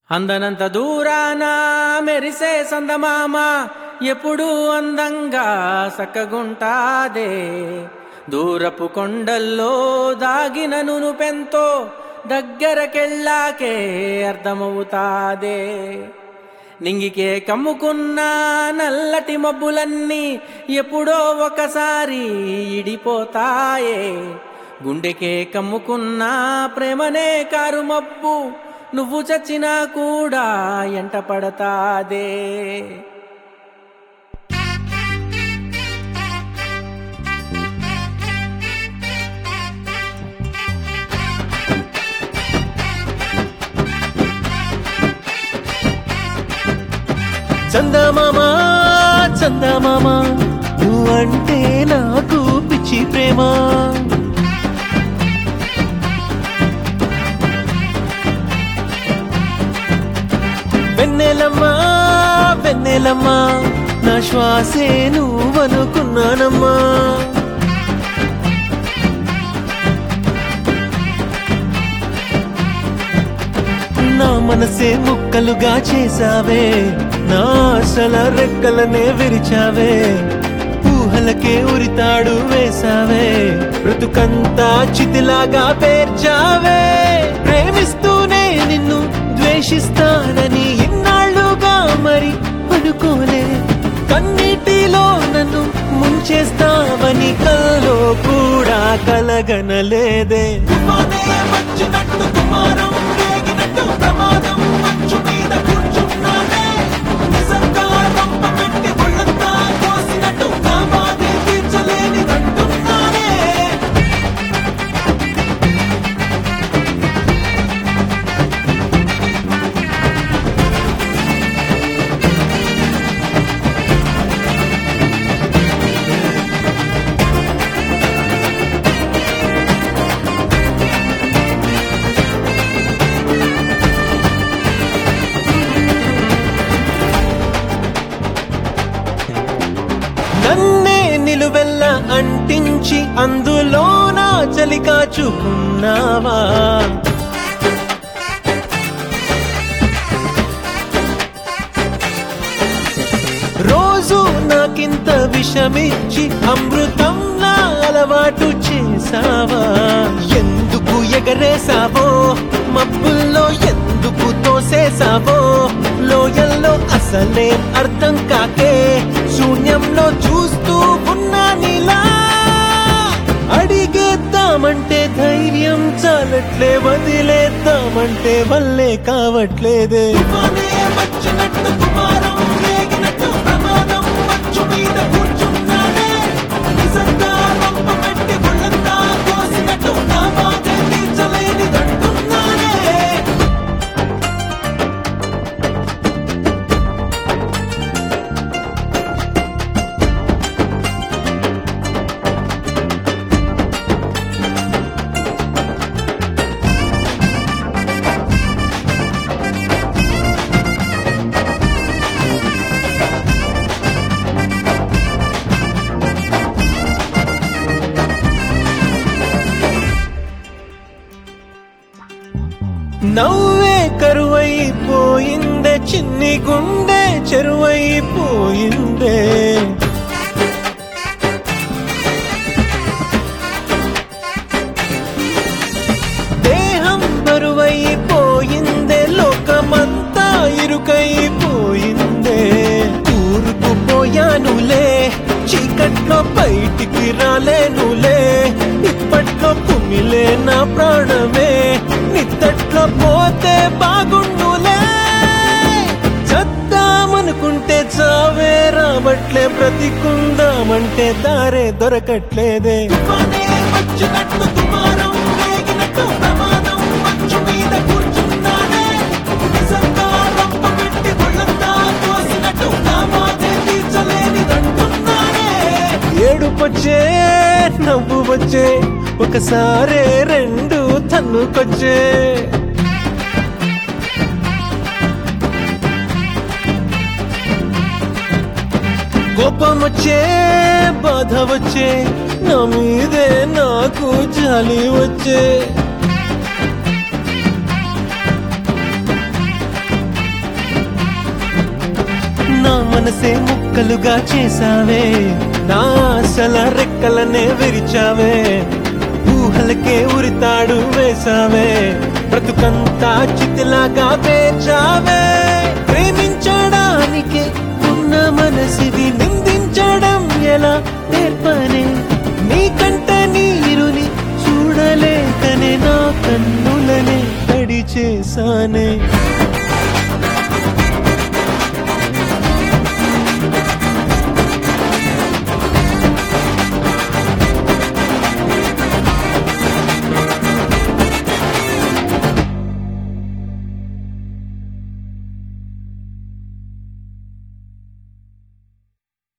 అందనంత దూరాన మెరిసే సందమామ ఎప్పుడూ అందంగా సక్కగుంటాదే దూరపు కొండల్లో దాగిన నునుపెంతో దగ్గరకెళ్ళాకే అర్థమవుతాదే నింగికే కమ్ముకున్న నల్లటి మబ్బులన్నీ ఎప్పుడో ఒకసారి ఇడిపోతాయే గుండెకే కమ్ముకున్న ప్రేమనే కారు మబ్బు నువ్వు చచ్చినా కూడా ఎంట పడతాదే చందమామ చందమామ నువ్వంటే నాకు పిచ్చి ప్రేమ వెన్నెలమ్మా వెన్నెలమ్మా నా శ్వాసే నువ్వనుకున్నానమ్మా నా మనసే ముక్కలుగా చేసావే నా ఆశల రెక్కలనే విరిచావే ఊహలకే ఉరితాడు వేసావే బ్రతుకంతా చితిలాగా పేర్చావే ప్రేమిస్తూనే నిన్ను ద్వేషిస్తానని ఇన్నాళ్ళుగా మరి అనుకోలే కన్నీటిలో నన్ను ముంచేస్తావని కల్లో కూడా కలగనలేదే తుఫానే వచ్చినట్టు తుమారం రేగినట్టు ప్రమాదం మంచు మీద కూర్చున్నానే నిజంగా రంప పెట్టి ఒళ్ళంతా కోసినట్టు నా బాధే తీర్చలేనిదంటున్నానే నన్నే నిలువెల్ల అంటించి అందులోన చలి కాచుకున్నావా రోజు నాకింత విషమిచ్చి అమృతంలా అలవాటు చేసావా ఎందుకు ఎగరేసావో మబ్బుల్లో ఎందుకు తోసేసావో లోయల్లో అసలే అర్థం కాకే శూన్యంలో చూస్తూ ఉన్నా నీలా అడిగేద్దామంటే ధైర్యం చాలట్లే వదిలేద్దామంటే వల్లే కావట్లేదే వచ్చినట్టు కుమారం రేగినట్టు ప్రమాదం మంచు మీద కూర్చున్నాడే నిజంగా రంప పెట్టి ఒళ్ళంతా కోసినట్టు నా బాధ తీర్చలేనిదంటున్నానే నవ్వే కరువైపోయిందే చిన్ని గుండె చెరువైపోయిందే దేహం బరువైపోయిందే లోకమంతా ఇరుకైపోయిందే కూరుకుపోయానులే చీకట్లో బయటికి రాలేనులే ఇప్పట్లో కుమిలే నా ప్రాణమే నిత్తట్లో పోతే బాగుండులే చద్దామనుకుంటే చావే రావట్లే బ్రతికుందామంటే దారే దొరకట్లేదే వచ్చినట్టు తుమారం రేగినట్టు ప్రమాదం మంచు మీద కూర్చున్నానే నిజంగా రంప పెట్టి ఒళ్ళంతా కోసినట్టు నా బాధే తీర్చలేనిదంటున్నానే ఏడుపొచ్చే నవ్వు వచ్చే ఒకసారే రెండు తన్నుకొచ్చే కోపం వచ్చే బాధ వచ్చే నా మీదే నాకు జాలి వచ్చే మనసే ముక్కలుగా చేసావే నా ఆశల రెక్కలనే విరిచావే ఊహలకే ఉరితాడు వేసావే బ్రతుకంతా చితిలాగా పేర్చావే ప్రేమించడానికి ఉన్న మనసిది నిందించడం ఎలా నేర్పనే నీకంటే నీ